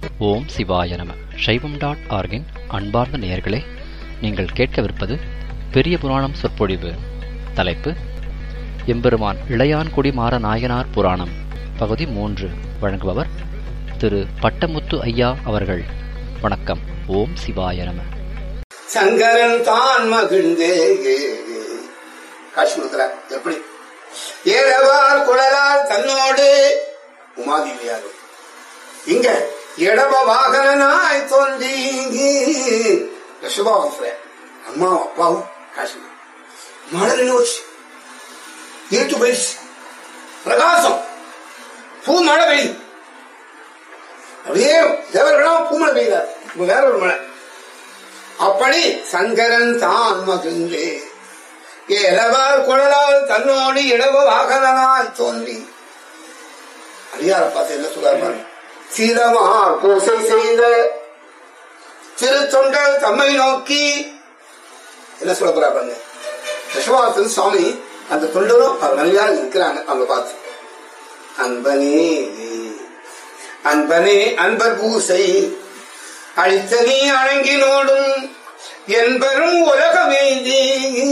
ஓம் சிவாய நம சைவம் டாட் ஆர்கின் அன்பார்ந்த நேயர்களே நீங்கள் கேட்கவிருப்பது பெரிய புராணம் சொற்பொழிவு தலைப்பு எம்பெருமான் இளையான்குடி மாற நாயனார் புராணம் பகுதி மூன்று வழங்குபவர் திரு பட்டமுத்து ஐயா அவர்கள் வணக்கம் ஓம் சிவாய நம சங்கரன் தான் மகிழ்ந்தே காஷ்மீரத்துல எப்படி ஏழவார் குழலால் தன்னோடு உமாதேவியாரும் இங்க இடவ வாகனாய் தோன்றி ரிஷபாவத்துல அம்மாவும் அப்பாவும் காஷ்மீர் மழை நினைச்சு இருட்டு போயிடுச்சு பிரகாசம் பூ மழை பெய்யுது அப்படியே தேவர்களாம் பூமழை பெய்யுதார் இப்ப வேற ஒரு மழை அப்படி சங்கரன் தான் மகிழ்ந்தே ஏலவார் குழலால் தன்னோடு இடவ வாகனாய் தோன்றி அடியார பார்த்து என்ன சொல்றாரு பாருங்க சீதமார் பூசை செய்த திருத்தொண்டர் தம்மை நோக்கி என்ன சொல்ல போறா பாருங்க யசவாசன் சுவாமி அந்த தொண்டரும் அவர் மனைவியாக இருக்கிறாங்க அவங்க பார்த்து அன்பனே அன்பனே அன்பர் பூசை அழித்த நீ அணங்கினோடும் என்பரும் உலகமேந்தி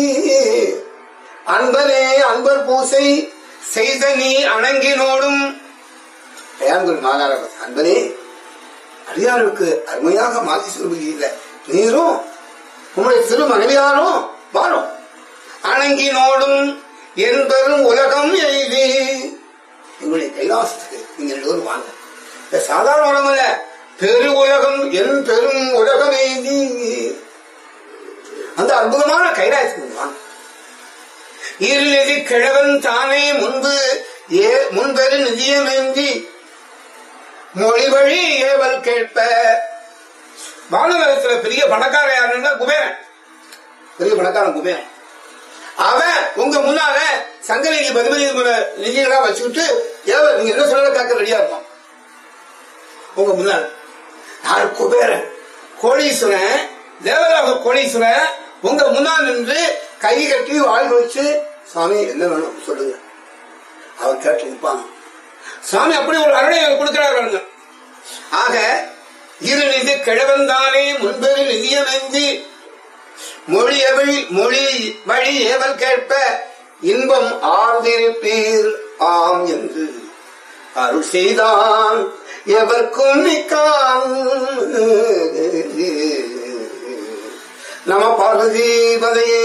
அன்பனே அன்பர் பூசை செய்த நீ அணங்கினோடும் தயாங்குள் மாகாண அன்பனே அடியாருக்கு அருமையாக மாற்றி சொல்லுவதில்லை நீரும் உங்களுடைய திரு மனைவியாரும் வாரும் அணங்கினோடும் என்பரும் உலகம் எய்தி எங்களுடைய கைலாசத்துக்கு நீங்க ரெண்டு பேரும் வாங்க இந்த சாதாரண உலகம் இல்ல பெரு உலகம் என் பெரும் உலகமே நீ அந்த அற்புதமான கைலாயத்துக்கு வாங்க இருநிதி கிழவன் தானே முன்பு ஏ முன்பெரு நிதியமேந்தி மொழி வழி ஏவல் கேட்ப வானவரத்துல பெரிய பணக்கார யாருன்னா குபேரன் பெரிய பணக்காரன் குபேரன் அவன் உங்க முன்னால சங்கரிக்கு பதிமதி நிதிகளா வச்சுக்கிட்டு ஏவல் நீங்க என்ன சொல்ல கேட்க ரெடியா இருப்பான் உங்க முன்னால யாரு குபேரன் கோடீஸ்வரன் தேவராக கோடீஸ்வரன் உங்க முன்னால் நின்று கை கட்டி வாழ் வச்சு சாமி என்ன வேணும் சொல்லுங்க அவர் கேட்டு நிற்பாங்க சாமி அப்படி ஒரு அருணை கொடுக்கிறார்கள் ஆக இரு நிதி கிழவன் தானே முன்பெரு நிதியமெந்தி மொழி எவழி மொழி வழி ஏவல் கேட்ப இன்பம் ஆர்ந்திருப்பீர் ஆம் என்று அருள் செய்தான் எவர்க்கும் நிக்கான் நம பார்வதி பதையே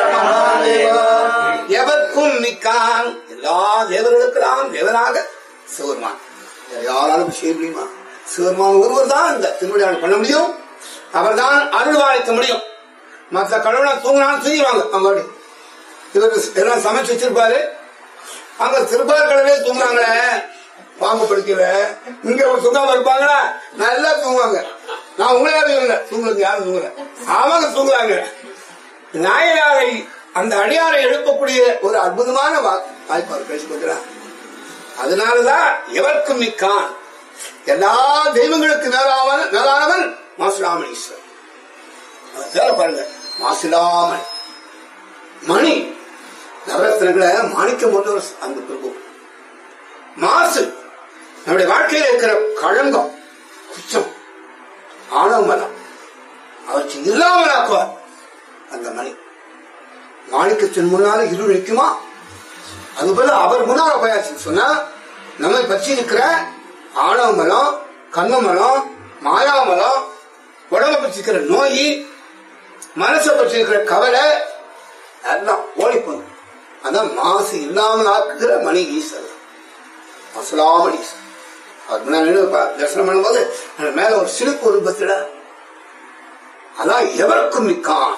எவர்க்கும் நிக்கான் எல்லா தேவர்களுக்கெல்லாம் தேவனாக சிவருமான் யாராலும் செய்ய முடியுமா சிவருமான் ஒருவர் தான் இந்த திருவிழா பண்ண முடியும் அவர் தான் அருள்வாளிக்க முடியும் மற்ற கடவுளை தூங்கினாலும் தூங்கிடுவாங்க அவங்க இவருக்கு எல்லாம் சமைச்சு வச்சிருப்பாரு அங்க திருப்பார் கடவுளே தூங்குறாங்களே பாம்பு படிக்கல இங்க தூங்காம இருப்பாங்களா நல்லா தூங்குவாங்க நான் உங்களே இல்லை தூங்குறது யாரும் தூங்கல அவங்க தூங்குறாங்க நாயனாரை அந்த அடியாரை எழுப்பக்கூடிய ஒரு அற்புதமான வாய்ப்பாடு பேசி கொடுக்கிறார் அதனாலதான் எவர்க்கும் மிக்கான் எல்லா தெய்வங்களுக்கு மேலாவன் மேலானவன் மாசுராமணீஸ்வரன் தேவை பாருங்க மாசிலாமணி மணி நவரத்னங்களை மாணிக்கம் போன்ற ஒரு அந்த பிரபு மாசு நம்முடைய வாழ்க்கையில் இருக்கிற களங்கம் குச்சம் ஆணவமலம் அவற்றை இல்லாமலாக்குவார் அந்த மணி மாணிக்கத்தின் முன்னால இருள் நிற்குமா அதுபோல அவர் முன்னால போயாச்சு சொன்னா நம்மை பற்றி இருக்கிற ஆணவமலம் கண்ணமலம் மாயாமலம் உடம்ப பற்றி இருக்கிற நோய் மனசை பற்றி இருக்கிற கவலை எல்லாம் ஓடி போகும் அதான் மாசு இல்லாமல் ஆக்குகிற மணி ஈஸ்வரர் அசலாமணி தரிசனம் பண்ணும்போது மேல ஒரு சிலுக்கு ஒரு பத்திர அதான் எவருக்கும் மிக்கான்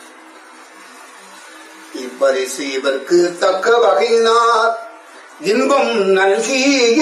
இப்பரிசு இவருக்கு தக்க வகையினார் இன்பம் நல்கி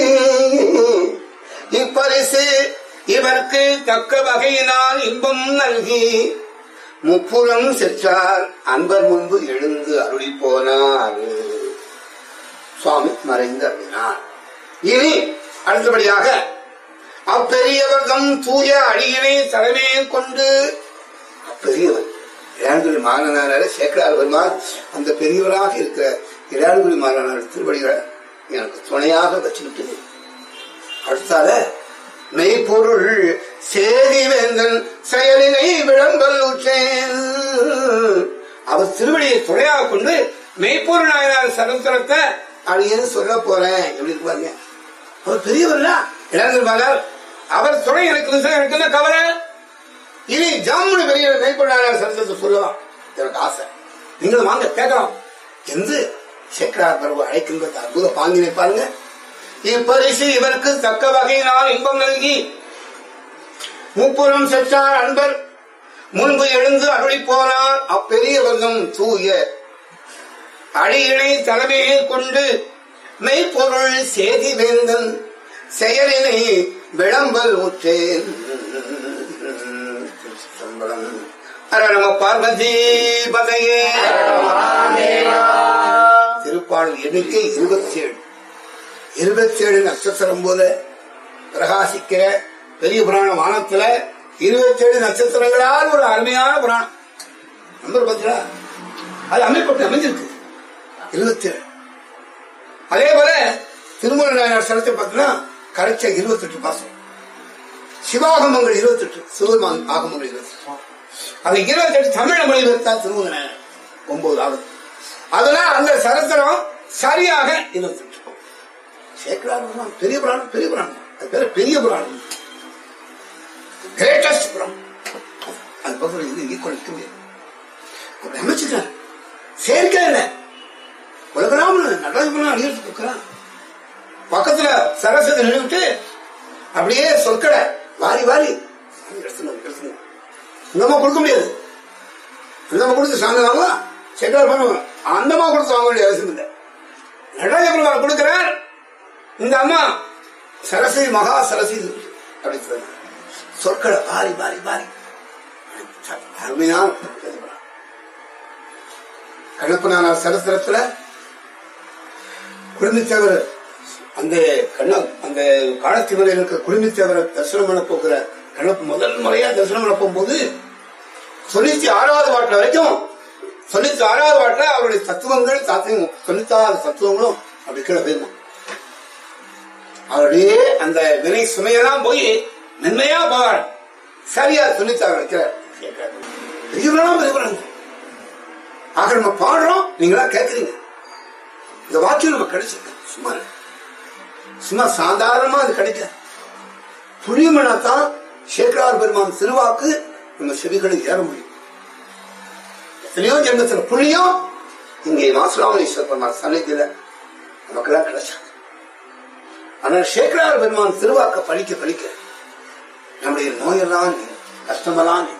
இப்பரிசு இவருக்கு தக்க வகையினால் இன்பம் நல்கி முப்புறம் செற்றார் அன்பர் முன்பு எழுந்து அருளி போனார் சுவாமி மறைந்து அருளினார் இனி அடுத்தபடியாக அப்பெரியவர்தம் தூய அடியினை தலைமையை கொண்டு அப்பெரியவர் இளையான்குடி மாறனார சேக்கரார் பெருமாள் அந்த பெரியவராக இருக்கிற இளையான்குடி மாறனார் திருவடிகளை எனக்கு துணையாக வச்சுக்கிட்டு அடுத்தால மெய்ப்பொருள் சேதி வேந்தன் செயலினை விளம்பல் உற்றேன் அவர் திருவடியை துணையாக கொண்டு மெய்ப்பொருள் நாயனார் சரித்திரத்தை அப்படின்னு சொல்ல போறேன் எப்படி இருப்பாங்க அவர் பெரியவர்ல இழந்திருப்பாங்க அவர் துணை எனக்கு இருந்துச்சுன்னா எனக்கு என்ன கவலை இனி ஜாமுனு பெரிய மெய்ப்பொருள் நாயனார் சரித்திரத்தை சொல்லலாம் எனக்கு ஆசை நீங்களும் வாங்க கேட்கலாம் என்று சேக்கரார் பருவ அழைக்கின்ற அற்புத பாங்கினை பாருங்க இப்பரிசு இவருக்கு தக்க வகையினால் இன்பம் நல்கி முப்புறம் செற்றார் அன்பர் முன்பு எழுந்து அருளி போனார் அப்பெரியவர்தம் தூய அடியினை தலைமையில் கொண்டு மெய்ப்பொருள் சேதி வேந்தன் செயலினை விளம்பல் ஊற்றேன் திருச்சிற்றம்பலம். ஹர நம பார்வதி பதையே திருப்பாடல் எண்ணிக்கை இருபத்தி ஏழு இருபத்தி ஏழு நட்சத்திரம் போல பிரகாசிக்கிற பெரிய புராண வானத்துல இருபத்தி ஏழு நட்சத்திரங்களால் ஒரு அருமையான புராணம் நம்பர் பார்த்தீங்களா அது அமைப்பட்டு அமைஞ்சிருக்கு இருபத்தி ஏழு அதே போல திருமண நாயனார் ஸ்தலத்தை பார்த்தீங்கன்னா கரைச்ச இருபத்தெட்டு பாசம் சிவாகமங்கள் இருபத்தெட்டு சிவமான் ஆகமங்கள் இருபத்தெட்டு அது இருபத்தெட்டு தமிழ மொழி பெருத்தா திருமண நாயனார் ஒன்பது ஆகுது அதெல்லாம் அந்த சரித்திரம் சரியாக இருபத்தெட்டு சேக்கலார் புராணம் பெரிய புராணம் பெரிய புராணம் அது பேரு பெரிய புராணம் கிரேட்டஸ்ட் புராணம் அது பக்கம் இது ஈக்குவல் இருக்க முடியாது அப்படி அமைச்சுட்டார் சேர்க்கை இல்லை உலகராமன் நடராஜ புராணம் அடிக்கிறது இருக்கிறான் பக்கத்துல சரஸ்வதி நின்றுட்டு அப்படியே சொற்கடை வாரி வாரி எடுத்துணும் எடுத்துணும் இந்தம்மா கொடுக்க முடியாது அந்தம்மா கொடுத்து சாமி வாங்கலாம் செக்கலார் பண்ணுவாங்க அந்தம்மா கொடுத்து வாங்க வேண்டிய அவசியம் இல்லை நடராஜ பெருமாள் கொடுக்கிறார் இந்த அம்மா சரஸ்வதி மகா சரஸ்வதி அப்படி சொல்றாங்க. சொற்களை பாரி பாரி பாரி அருமையான கண்ணப்பனார் சரித்திரத்துல குடும்பத்தேவர் அந்த கண்ண அந்த காலத்திவரையில் இருக்கிற குடும்பத்தேவரை தரிசனம் பண்ண போகிற கண்ணப்பு முதல் முறையா தரிசனம் பண்ண போகும்போது தொண்ணூத்தி ஆறாவது பாட்டுல வரைக்கும் தொண்ணூத்தி ஆறாவது பாட்டுல அவருடைய தத்துவங்கள் தாத்தையும் தொண்ணூத்தி ஆறு தத்துவங்களும் அப்படி கீழே போயிருந்தோம் அவருடைய அந்த வினை சுமையெல்லாம் போய் மென்மையா போவார் சரியா சொல்லித்தாங்க வைக்கிறார் பெரியவரெல்லாம் பெரியவராங்க ஆக நம்ம பாடுறோம் நீங்களா கேட்கறீங்க இந்த வாக்கியம் நம்ம கிடைச்சிருக்கு சும்மா இல்ல. சும்மா சாதாரணமா அது கிடைக்க புளியமனா தான் சேக்கரார் பெருமான் திருவாக்கு நம்ம செவிகளில் ஏற முடியும் எத்தனையோ ஜென்மத்துல புண்ணியம் இங்கே மாசுராமணீஸ்வர பெருமான் சன்னிதியில நமக்கெல்லாம் கிடைச்சாங்க ஆனால் சேக்கரார் பெருமான் திருவாக்க படிக்க படிக்க நம்முடைய நோயெல்லாம் நீங்கும், கஷ்டமெல்லாம் நீங்கும்.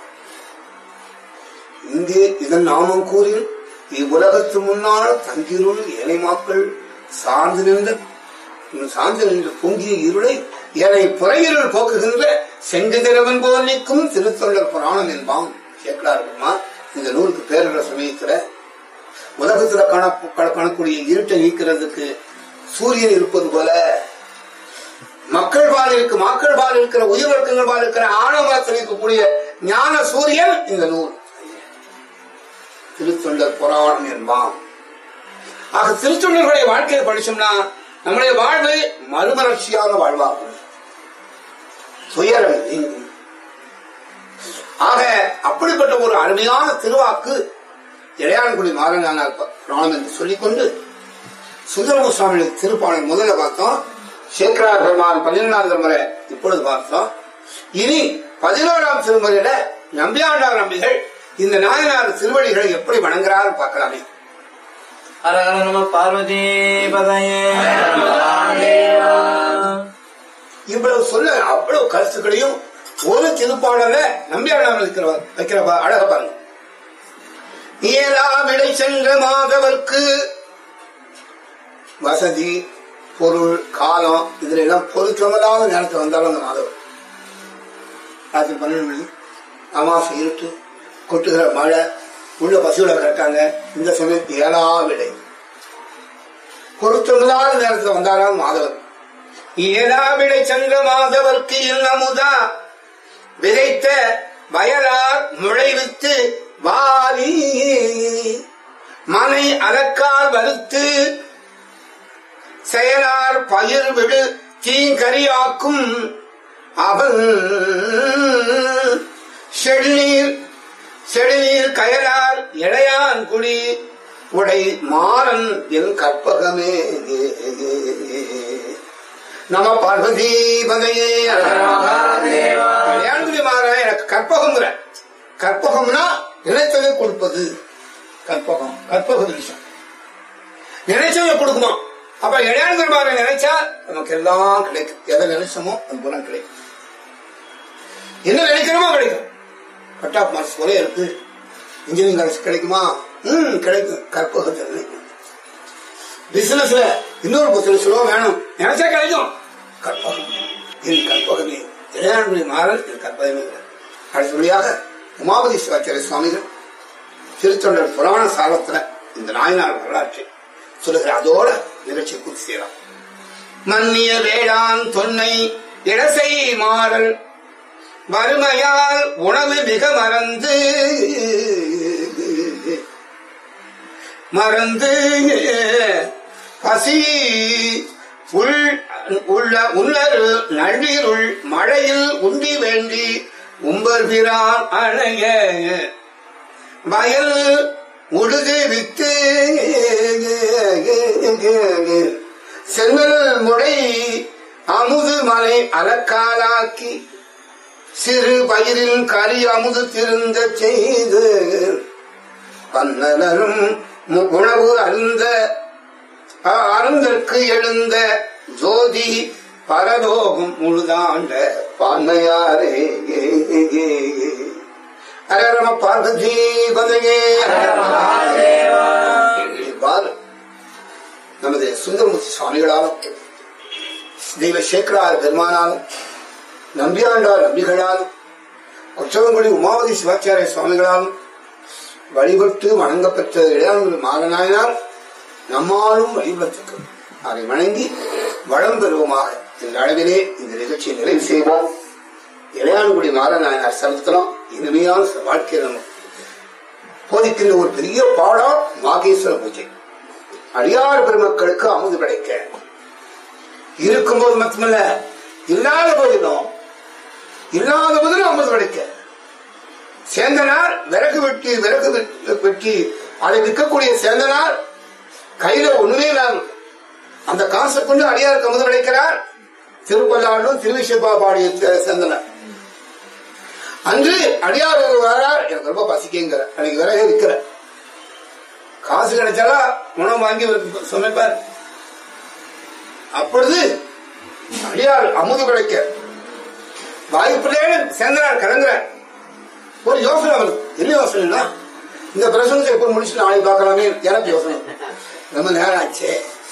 இங்கே இதன் நாமம் கூறில் இவ்வுலகத்து முன்னால் தங்கிருள் ஏழை மாக்கள் சார்ந்து நின்ற சார்ந்து நின்ற பொங்கிய இருளை ஏழை புறையிருள் போக்குகின்ற செங்கதிரவன் போல் நிற்கும் திருத்தொண்டர் புராணம் என்பான் சேக்கலார் பெருமான் இந்த நூலுக்கு பேருள்ள சமயத்துல உலகத்துல காண காணக்கூடிய இருட்டை நீக்கிறதுக்கு சூரியன் இருப்பது போல மக்கள் பால் இருக்கு மக்கள் பால் இருக்கிற உயிர் வர்க்கங்கள் பால் இருக்கிற ஆணவத்தில் இருக்கக்கூடிய ஞான சூரியன் இந்த நூல் திருத்தொண்டர் புராணம் என்பான் ஆக திருத்தொண்டர்களுடைய வாழ்க்கையை படிச்சோம்னா நம்முடைய வாழ்வு மறுமலர்ச்சியான வாழ்வாகும் துயரம் நீங்கும் ஆக அப்படிப்பட்ட ஒரு அருமையான திருவாக்கு இளையான்குடி மாறனார் புராணம் என்று சொல்லிக்கொண்டு சுந்தரமு சுவாமி திருப்பாடல் முதல்ல பார்த்தோம் சேக்கரார் பெருமான் பன்னிரெண்டாம் திருமுறை இப்பொழுது பார்த்தோம் இனி பதினோராம் திருமுறையில நம்பியாண்டார் நம்பிகள் இந்த நாயனார் திருவடிகளை எப்படி வணங்குறாரு பார்க்கலாமே ஹர ஹர நம பார்வதி பதையே இவ்வளவு சொல்ல அவ்வளவு கருத்துக்களையும் ஒரு திருப்பாடல நம்பியாண்டார் வைக்கிறவர் வைக்கிற பா- அழக பாருங்க ஏலா விடை சென்ற மாதவர்க்கு வசதி பொருள் காலம் இதுல எல்லாம் பொருத்தமில்லாத நேரத்தில் வந்தாலும் அந்த மாதவர் ராத்திரி பன்னெண்டு மணி அமாசை இருட்டு கொட்டுகிற மழை உள்ள பசுகளை கட்டாங்க இந்த சமயத்து ஏழா விடை பொருத்தமில்லாத நேரத்தில் வந்தாராம் மாதவர் ஏழா விடை சென்ற மாதவர்க்கு இன்னமுதா விதைத்த வயலார் முளைவித்து வாரி மனை அலக்கால் வறுத்து செயலார் பயிர் விடு தீங்கரியாக்கும் அவன் செழுநீர் செழுநீர் கயலார் இளையான் குடி உடை மாறன் என் கற்பகமே நம பார்வதி பதையே கல்யாணத்துடைய மாற எனக்கு கற்பகம்ங்கிற கற்பகம்னா நினைத்ததை கொடுப்பது கற்பகம் கற்பக விஷயம் நினைச்சதை கொடுக்குமா அப்ப இளையான்கள் மாற நினைச்சா நமக்கு எல்லாம் கிடைக்கும் எதை நினைச்சோமோ அது பூரா கிடைக்கும் என்ன நினைக்கிறோமோ கிடைக்கும் கட் ஆஃப் மார்க்ஸ் ஒரே இருக்கு இன்ஜினியரிங் காலேஜ் கிடைக்குமா ம் கிடைக்கும் கற்பகத்தில் நினைக்கும் பிசினஸ்ல இன்னொரு பத்து லட்சம் ரூபா வேணும் நினைச்சா கிடைக்கும் கற்பகம் என் கற்பகமே இளையாண்மை மாறல் என் கற்பகமே அடுத்தபடியாக உமாபதி சிவாச்சாரிய சுவாமிகள் திருத்தொண்டர் புராண சாலத்துல இந்த நாயனார் வரலாற்றை சொல்லுகிற அதோட நிகழ்ச்சியை பூர்த்தி செய்யலாம் மன்னிய வேளாண் தொன்னை இடசை மாறல் வறுமையால் உணவு மிக மறந்து மறந்து பசி உள் உள்ள உள்ளர் நள்ளிருள் மழையில் உண்டி வேண்டி உம்பர் பிரான் அணைய வயல் உழுது வித்து சென்னல் முடை அமுது மலை அலக்காலாக்கி சிறு பயிரில் கரி அமுது திருந்த செய்து பன்னலரும் மு- உணவு அருந்த அ- அருந்தற்கு எழுந்த ஜோதி பரலோகம் முழுதாண்ட பான்மையாரே அரரம பார்வதி பதையே இவ்வாறு நமது சுந்தரமூர்த்தி சுவாமிகளாலும் தெய்வ சேக்கரார் பெருமானாலும் நம்பியாண்டார் நம்பிகளாலும் குற்றவங்குடி உமாவதி சிவாச்சாரிய சுவாமிகளாலும் வழிபட்டு வணங்கப்பெற்ற இளையான்குடி மாதநாயனார் நம்மாலும் வழிபடுத்துக்கு அதை வணங்கி வளம் பெறுவோமாக இந்த அளவிலே இந்த நிகழ்ச்சியை நிறைவு செய்வோம் இளையான்குடி மாதநாயனார் சரித்திரம் இனிமையான வாழ்க்கையில் நம்ம போதிக்கின்ற ஒரு பெரிய பாடம் மாகேஸ்வர பூஜை அடியார் பெருமக்களுக்கு அமுது கிடைக்க இருக்கும்போது மட்டுமல்ல இல்லாத போதிலும் இல்லாத போதிலும் அமுது கிடைக்க சேந்தனார் விறகு வெட்டி விறகு வெட்டி- வெட்டி அதை விற்கக்கூடிய சேந்தனார் கையில ஒண்ணுமே இல்லாம அந்த காசை கொண்டு அடியாருக்கு அமுது கிடைக்கிறார் திருப்பல்லாண்டும் திருவிஷப்பா பாடிய சே- சேந்தனார் அன்று அடியார் ஒரு வரார் எனக்கு ரொம்ப பசிக்குங்கிற அன்னைக்கு விறகே விற்கிற காசு கிடைச்சாலா உணவு வாங்கி சமைப்பார் அப்பொழுது அடியார் அமுது கிடைக்க வாய்ப்பில்லையே சேந்தனார் கலங்குறார் ஒரு யோசனை வருது என்ன யோசனைனா இந்த பிரசங்கத்தை எப்போ முடிச்சு நாளைக்கு பார்க்கலாமே எனக்கு யோசனை ரொம்ப நேரம் ஆச்சே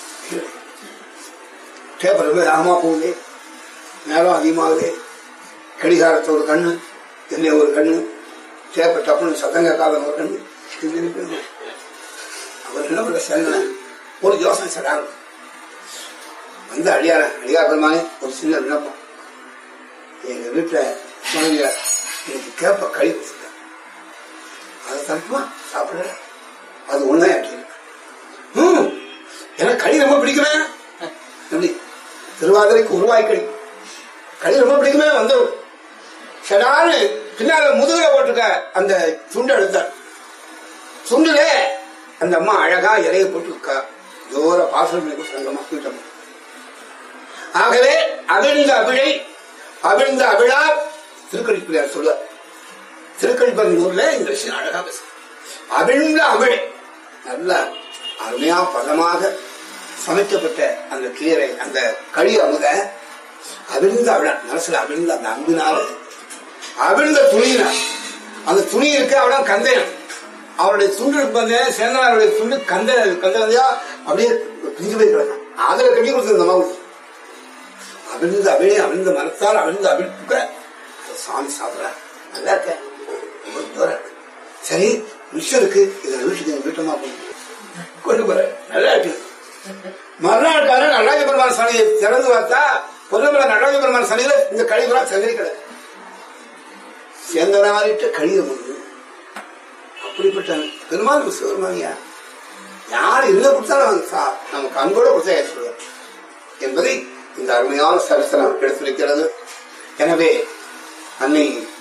பேப்பர் ரொம்ப வேகமா போகுது நேரம் அதிகமாகுது கடிகாரத்தை ஒரு கண்ணு என்ன ஒரு கண்ணு பேப்பர் டப்புன்னு சத்தம் கேட்காத ஒரு கண்ணு இது இருக்குது. அவர் என்ன பண்ண சேர்ந்தன ஒரு யோசனை சடாங்க வந்து அடியார அடியார் பெருமானே ஒரு சின்ன விண்ணப்பம் எங்க வீட்டுல குழந்தைங்க எனக்கு கேப்ப கழி கொடுத்துட்டேன் அதை தரட்டுமா சாப்பிட அது ஒண்ணுதான் எனக்கு ம் எனக்கு களி ரொம்ப பிடிக்குமே எப்படி திருவாதிரைக்கு உருவாய் களி களி ரொம்ப பிடிக்குமே வந்து சடான்னு பின்னால முதுகுல போட்டிருக்க அந்த துண்டு எடுத்தார் துண்டுல அந்த அம்மா அழகா இலைய போட்டு இருக்கா ஜோர பாசனம் பண்ணி சங்கமா வீட்டம்மா ஆகவே அவிழ்ந்த அவிழை அவிழ்ந்த அவிழார் திருக்கணிப்பிள்ளையார் சொல்லுவார் திருக்கணிப்பூர்ல இந்த விஷயம் அழகா பேச அவிழ்ந்த அவிழை நல்ல அருமையா பதமாக சமைக்கப்பட்ட அந்த கீரை அந்த களி அமுத அவிழ்ந்த அவிழ மனசுல அவிழ்ந்த அந்த அம்பினால அவிழ்ந்த துணியினார் அந்த துணி இருக்கு அவன கந்தையன் அவருடைய துண்டு இருப்பது சேந்தனாருடைய துண்டு கந்த கந்த கந்தையா அப்படியே பிஞ்சு போய் கிடக்கும் அதுல கட்டி கொடுத்தது இந்த மாதிரி அவிழ்ந்து அவிழே அவிழ்ந்த மரத்தால் அவிழ்ந்து அவிழ்ப்புக்க சாமி சாப்பிட நல்லா இருக்க ரொம்ப தூரம் இருக்கு. சரி விஷயம் இருக்கு இதுல வீட்டுக்கு எங்க வீட்டமா போய் கொண்டு போற நல்லா இருக்கு மறுநாள் காலம் நடராஜ பெருமான் சனியை திறந்து பார்த்தா பொன்னமலை நடராஜ பெருமான் சனியில இந்த கழிவுலாம் சந்திரிக்கலை சேர்ந்தனாரிட்டு கழிய முடியும் அப்படிப்பட்ட பெருமாள் சிவருமானியா யார் என்ன கொடுத்தாலும் அவங்க சா- நமக்கு அன்போட கொடுத்தா ஏற்றுக்கொள்வார் என்பதை இந்த அருமையான சரித்திரம் எடுத்துரைக்கிறது எனவே அன்னை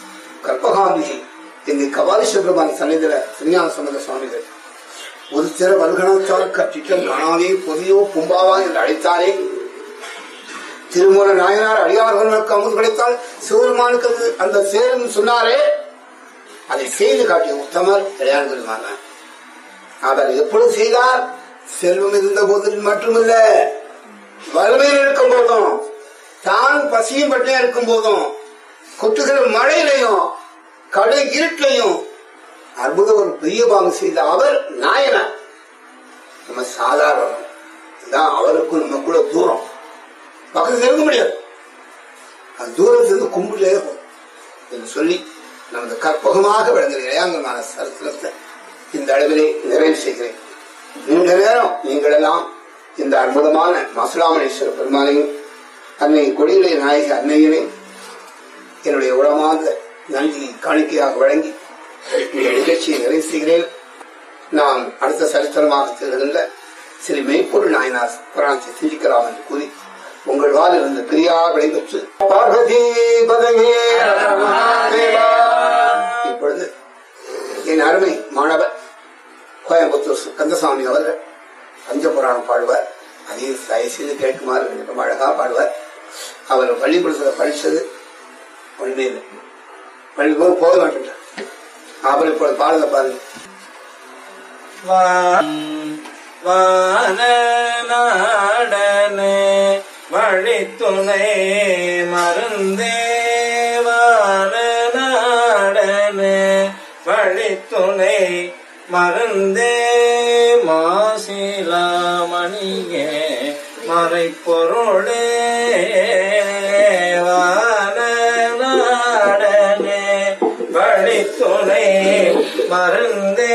கற்பகாம்பிகை எங்க கபாலீஸ்வர பெருமான் சன்னிதில திருஞான சம்பந்த சுவாமிகள் ஒரு திற வல்கணத்தால் கற்றிட்டம் காணாதே பொதியோ பும்பாவா என்று அழைத்தாரே திருமுற நாயனார் அடியார்களுக்கு அமுது கிடைத்தால் சிவபெருமானுக்கு அது அந்த சேரும் சொன்னாரே அதை செய்து காட்டிய உத்தமர் இளையான் பெருமான் தான். அவர் எப்பொழுது செய்தார் செல்வம் இருந்த போதில் மட்டுமில்ல வறுமையில் இருக்கும் போதும் தான் பசியும் பட்டியா இருக்கும் போதும் கொட்டுகிற மழையிலையும் கடை இருட்லையும் அற்புத ஒரு பெரிய பாங்கு செய்த அவர் நாயனார் நம்ம சாதாரணம் இதான் அவருக்கும் நமக்குள்ள தூரம் பக்கத்துல இருக்க முடியாது அது தூரத்திலிருந்து கும்பிட்டே இருக்கும் என்று சொல்லி நமது கற்பகமாக விளங்குகிற இளையாங்கமான சரித்திரத்தை இந்த அளவிலே நிறைவு செய்கிறேன் நீண்ட நேரம் நீங்கள் எல்லாம் இந்த அற்புதமான மசுலாமணேஸ்வர பெருமானையும் அன்னை கொடியுடைய நாயகி அன்னையினை என்னுடைய உளமார்ந்த நன்றி காணிக்கையாக வழங்கி இந்த நிகழ்ச்சியை நிறைவு செய்கிறேன் நாம் அடுத்த சரித்திரமாக திகழ்கின்ற ஸ்ரீ மெய்ப்பொருள் நாயனார் புராணத்தை சிந்திக்கலாம் என்று கூறி உங்கள் வாழ் இருந்த பிரியா விடைபெற்று பார்வதி பதவே இப்பொழுது என் அருமை மாணவர் கோயம்புத்தூர் கந்தசாமி அவர்கள் பஞ்சபுராணம் பாடுவார் அதையும் தயவு செய்து கேட்குமாறு ரொம்ப அழகா பாடுவார் அவர் பள்ளிக்கூடத்தில் படிச்சது ஒண்ணுமே இல்லை பள்ளிக்கூடம் போக மாட்டேன் அவர் இப்பொழுது பாடுத பாருங்க வானநாடனே வழித்துணை மருந்தே வானநாடனே வழித்துணை மருந்தே மாசிலாமணியே மறைப்பொருளே வானநாடனே வழித்துணை மருந்தே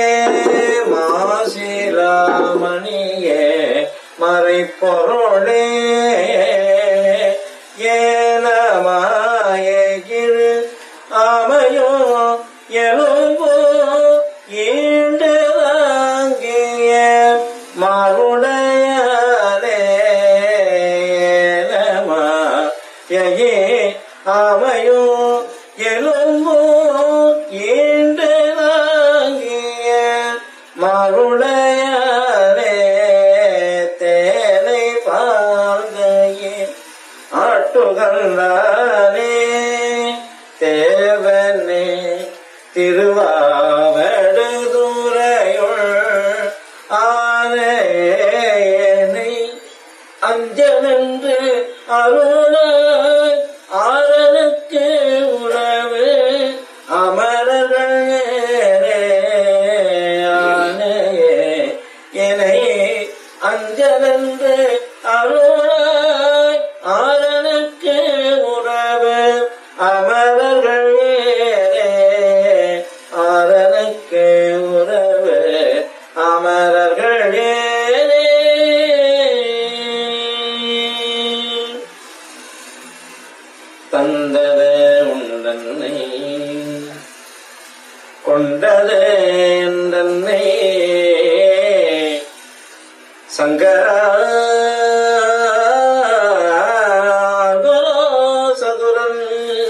மாசிலாமணியே மறைப்பொருளே ஏனமாயிரு அமையோ எலும்போ ஈண்டதாங்கிய மருடையாலே ஏனமாயே அமையோ எலும்போ ஈண்டதாங்கிய மருளையாலே தேனை பார்கையே ஆட்டுகந்தானே தேவனே திருவாவடுதுறையுள் ஆனையனை அஞ்சலென்று அருளாய் ஆரனுக்கு உறவு அமரர்களே ஆனையே என்னை அஞ்சலென்று அருளாய் ஆரனுக்கு உறவு அமரர்களே ஆரனுக்கு உறவு அமரர்களே தந்தது உந்தன்னை கொண்டது எந்தன்னை சங்கரா சதுரன்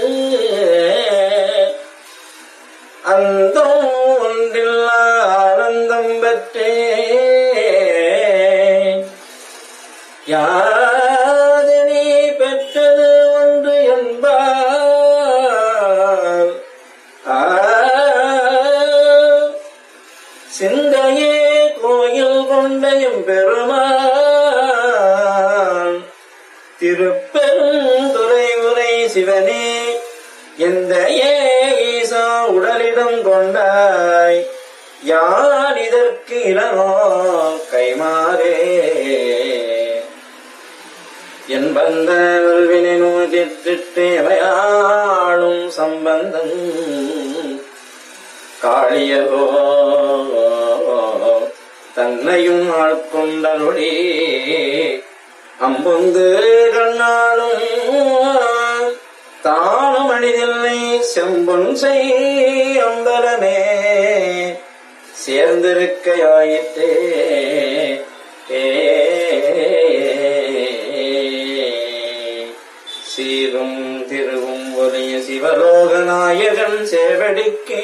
அந்த ஒன்றில் ஆனந்தம் பெற்றே யாதினி பெற்றது ஒன்று என்பார் ஆ, சிந்தையே கோயில் கொண்ட எம்பெருமான் திருப்பெருந்துறை உரை சிவனே எந்த ஈசா உடலிடம் கொண்டாய் யார் இதற்கு இளனோ கைமாறே என் பந்த வினை நூற்றிட்டு எவையாளும் சம்பந்தம் காளியரோ தன்னையும் ஆட்கொண்டருளி அம்புந்து கண்ணாலும் தானும் அணிதில்லை செம்பொன் செய் அம்பலமே சேர்ந்திருக்கையாயிற்றே ஏ சீரும் திருவும் ஒலிய சிவ சிவலோக நாயகன் சேவடிக்கு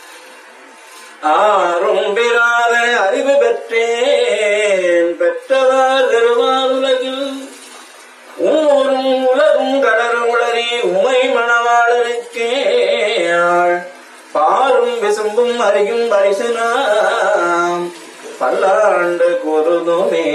ஆறும் பெறாத அறிவு பெற்றேன் பெற்றவர் திருவாருலகில் ஊரும் உலகும் கடலும் உளறி உமை மணவாளருக்கே ஆள் பாரும் விசும்பும் அறியும் பரிசு நாம் பல்லாண்டு கூறுதுமே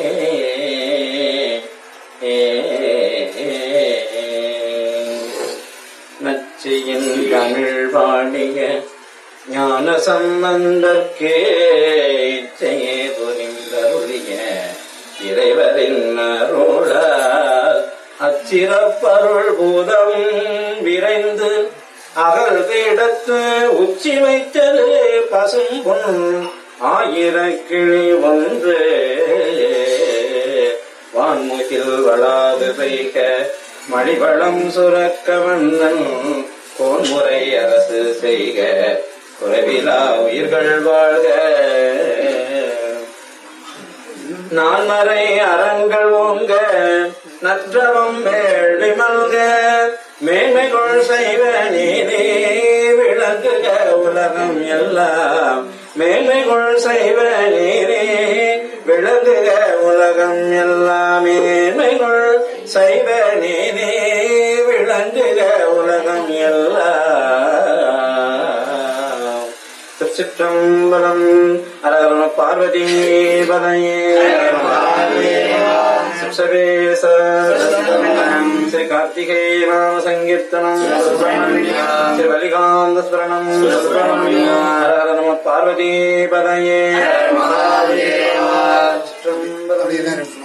நச்சியின் தமிழ் வாணிய ஞான சம்பந்தற்கே இச்சையே புரிந்தருளிய இறைவரின் அருளால் அச்சிறப்பருள் பூதம் விரைந்து அகல் தேடத்து உச்சி வைத்தது பசும் பொன் ஆயிரக்கிளி ஒன்று வான்முகில் வளாது பெய்க மணிவளம் சுரக்க வண்ணன் கோன்முறை அரசு செய்க குறைவிலா உயிர்கள் வாழ்க நான்மறை அறங்கள் ஓங்க நற்றவம் வேள்வி மல்க மேன்மைகள் செய்வ நீனே விளங்குக உலகம் எல்லாம் மேன்மைகள் செய்வ நீரே விளங்குக உலகம் எல்லாம் மேன்மைகள் செய்வ நீனே விளங்குக உலகம் எல்லாம் திருச்சிற்றம்பலம் அரகரண பார்வதி பதையே சிவசவேச ஸ்ரீ கார்த்திகை நாம சங்கீர்த்தனம் ஸ்ரீ வலிகாந்த ஸ்மரணம் ஹர நம பார்வதி பதையே சிற்றம்பலம் அப்படியே தான் இருக்கு